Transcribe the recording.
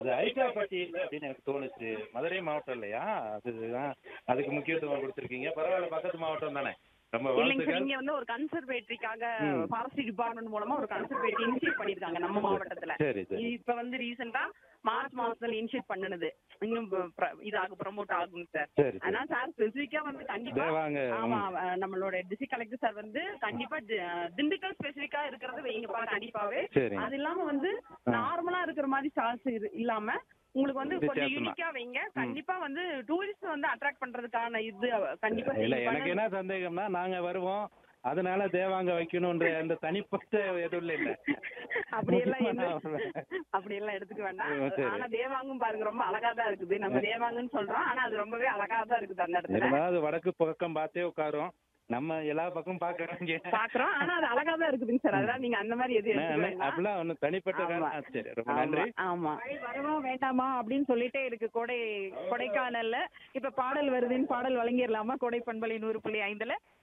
அது ஐட்டாப்பட்டி அப்படின்னு எனக்கு தோணுச்சு மதுரை மாவட்டம் இல்லையா அதுதான் அதுக்கு முக்கியத்துவம் கொடுத்துருக்கீங்க பரவாயில்ல பக்கத்து மாவட்டம் தானே ரொம்ப இல்லைங்க சார் வாழ்த்துக்கள் இங்க வந்து ஒரு கன்சர்வேட்டரிக்காக ம். ஃபாரஸ்ட் டிபார்ட்மெண்ட் மூலமா ஒரு கன்சர்வேட்டரி இனிஷியேட் பண்ணிருக்காங்க நம்ம மாவட்டத்துல சரி சரி இப்ப வந்து ரீசெண்டா மார்ச் மாசத்துல இனிஷியேட் பண்ணுனது இன்னும் ப- பிர- இதாக ப்ரமோட் ஆகும் சார் சரி சரி அதனால சார் ஸ்பெசிஃபிக்கா வந்து கண்டிப்பா தேவாங்க ஆமா அஹ் நம்மளோட டிஸ்ட்ரிக்ட் கலெக்டர் சார் வந்து கண்டிப்பா தி- திண்டுக்கல் ஸ்பெசிஃபிக்கா இருக்கிறது வைங்கப்பா கண்டிப்பாவே சரி அது இல்லாம வந்து ஆ. நார்மலா இருக்கிற மாதிரி ஸ்டால்ஸ் இல்லாம உங்களுக்கு வந்து கொஞ்சம் வித்தியாசமா. யூனிக்கா வைங்க கண்டிப்பா வந்து டூரிஸ்ட் வந்து அட்ராக்ட் பண்றதுக்கான இது கண்டிப்பா இல்ல செய்யுங்க. எனக்கு என்ன சந்தேகம்னா நாங்க வருவோம் அதனால தேவாங்க வைக்கணும்ன்ற அந்த தனிப்பட்ட எதுவும் இல்ல அப்படியெல்லாம் எந்த- முக்கியமான அப்படியெல்லாம் எடுத்துக்க வேண்டாம் ம், சரி. ஆனா தேவாங்கும் பாருங்க ரொம்ப அழகா தான் இருக்குது நம்ம தேவாங்கன்னு சொல்றோம் ஆனா அது ரொம்பவே அழகா தான் இருக்குது அந்த இடத்துல இருந்தாலும் அது வடக்கு பக்கம் பார்த்தே உட்காரும் நம்ம எல்லா பக்கம் பாக்குறோங்க பாக்குறோம் ஆனா அது அழகா தான் இருக்குதுங்க சார் அதெல்லாம் நீங்க அந்த மாதிரி எதுவும் எடுத்துக்க வேண்டாம் அப்படிலாம் ஒண்ணும் தனிப்பட்ட ஆமா. காரணம். ஆ, சரி ரொம்ப நன்றி ஆமா வரவா வேண்டாமா அப்படின்னு சொல்லிட்டே இருக்கு கொடை கொடைக்கானல்ல இப்ப பாடல் வருதுன்னு பாடல் வழங்கிடலாமா கொடை பண்பலை நூறு புள்ளி ஐந்துல